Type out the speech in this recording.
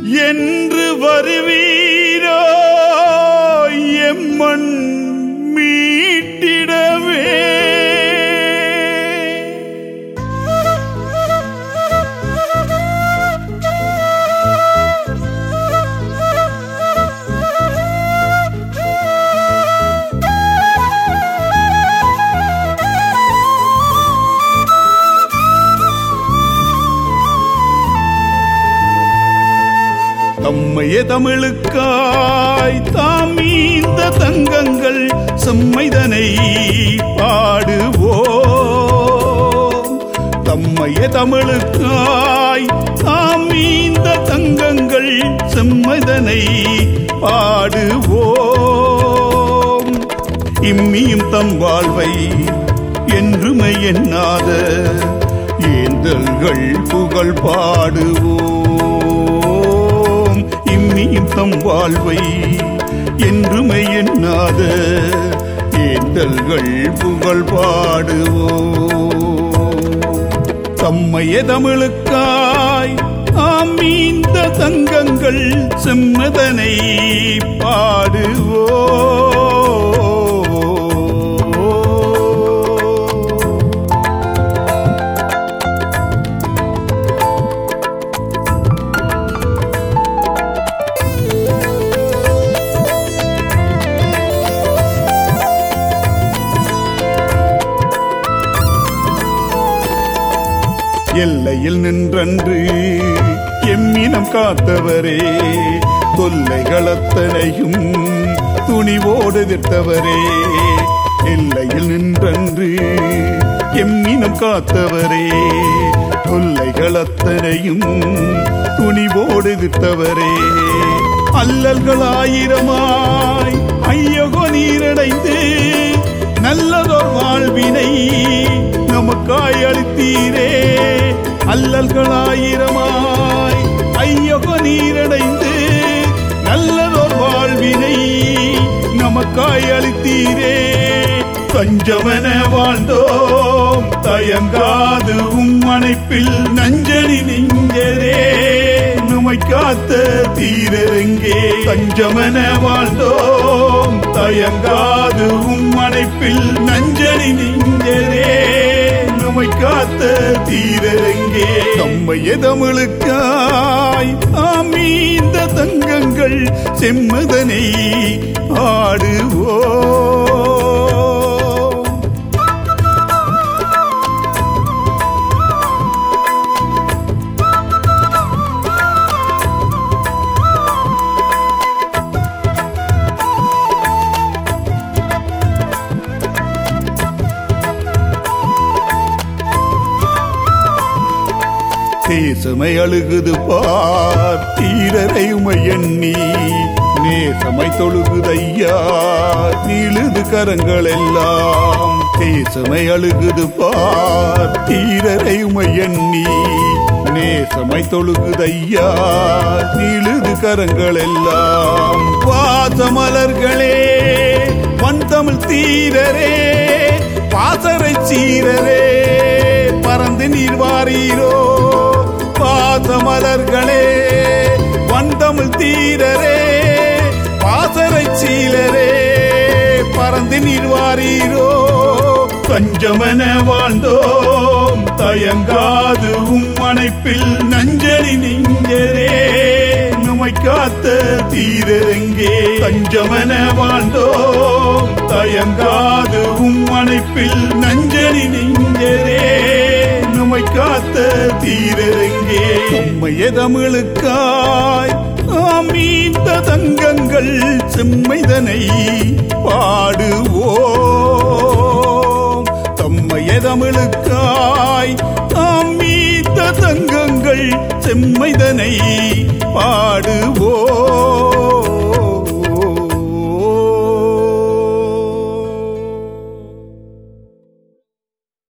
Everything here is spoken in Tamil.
என்று வருவீரோ எம்மண் மீட்டிடவே தம்மைய தமிழுக்காய் தாம் இந்த தங்கங்கள் செம்மைதனை பாடுவோம் தம்மைய தமிழுக்காய் தாம் இந்த தங்கங்கள் செம்மைதனை பாடுவோம் இம்மியும் தம் வாழ்வை என்றுமை எண்ணாத ஏந்தல்கள் புகழ் பாடுவோம் இம்மியும் தம் வாழ்வை என்றுமை எண்ணாத ஏந்தல்கள் புகழ் பாடுவோம் தம்மைய தமிழுக்காய் ஆம் இந்த தங்கங்கள் செம்மதனை பாடுவோ எல்லையில் நின்றன்று எம்மினம் காத்தவரே தொல்லைகளத்தனையும் துணிவோடு திட்டவரே எல்லையில் நின்றன்று எம்மினம் காத்தவரே தொல்லைகளத்தனையும் துணிவோடு திட்டவரே அல்லல்களாயிரமாய் ஐயகோ நீரடைந்து நல்லதோர் வாழ்வினை நமக்காய் அளித்தீரே அல்லல்களாயிரமாய் ஐயகோ நீரடைந்து நல்லதோர் வாழ்வினை நமக்காய் அளித்தீரே தஞ்சமென வாழ்ந்தோம் தயங்காது உம் அணைப்பில் நஞ்சனி நெஞ்சரே நுமை காத்த தீரருங்கே தஞ்சமென வாழ்ந்தோம் தயங்காது உம் அணைப்பில் நஞ்சனி நெஞ்சரே நுமை காத்த தீரருங்கே நம்மைய தமிழுக்காய் ஆமீந்த தங்கங்கள் செம்மதனை ஆடுவோம் தேசமை அழுகுது பார் தீரரை உமை எண்ணி நேசமை தொழுகுதையா நீழுது கரங்கள் எல்லாம் தேசமை அழுகுது பார் தீரரை உமை எண்ணி நேசமை தொழுகுதையா நீழுது கரங்கள் எல்லாம் வாசமலர்களே வந்தமிழ் தீரரே பாசறை சீரரே பறந்து நீர் வாரீரோ பாசமலர்களே வந்தமிழ் தீரரே பாசறை சீலரே பறந்து நீர் வாரீரோ பஞ்சமென வாழ்ந்தோம் தயங்காது உம் அணைப்பில் நஞ்சனி நெஞ்சரே நுமை காத்த தீரருங்கே தஞ்சமென வாழ்ந்தோம் தயங்காது உம் அணைப்பில் நஞ்சனி நெஞ்சரே நுமை காத்த தீரருங்கே உம்மைய தமிழுக்காய் ஆமீந்த தங்கங்கள் செம்மைதனை பாடுவோம் தம்மைய தமிழுக்காய் ஆமீந்த தங்கங்கள் செம்மைதனை பாடுவோம்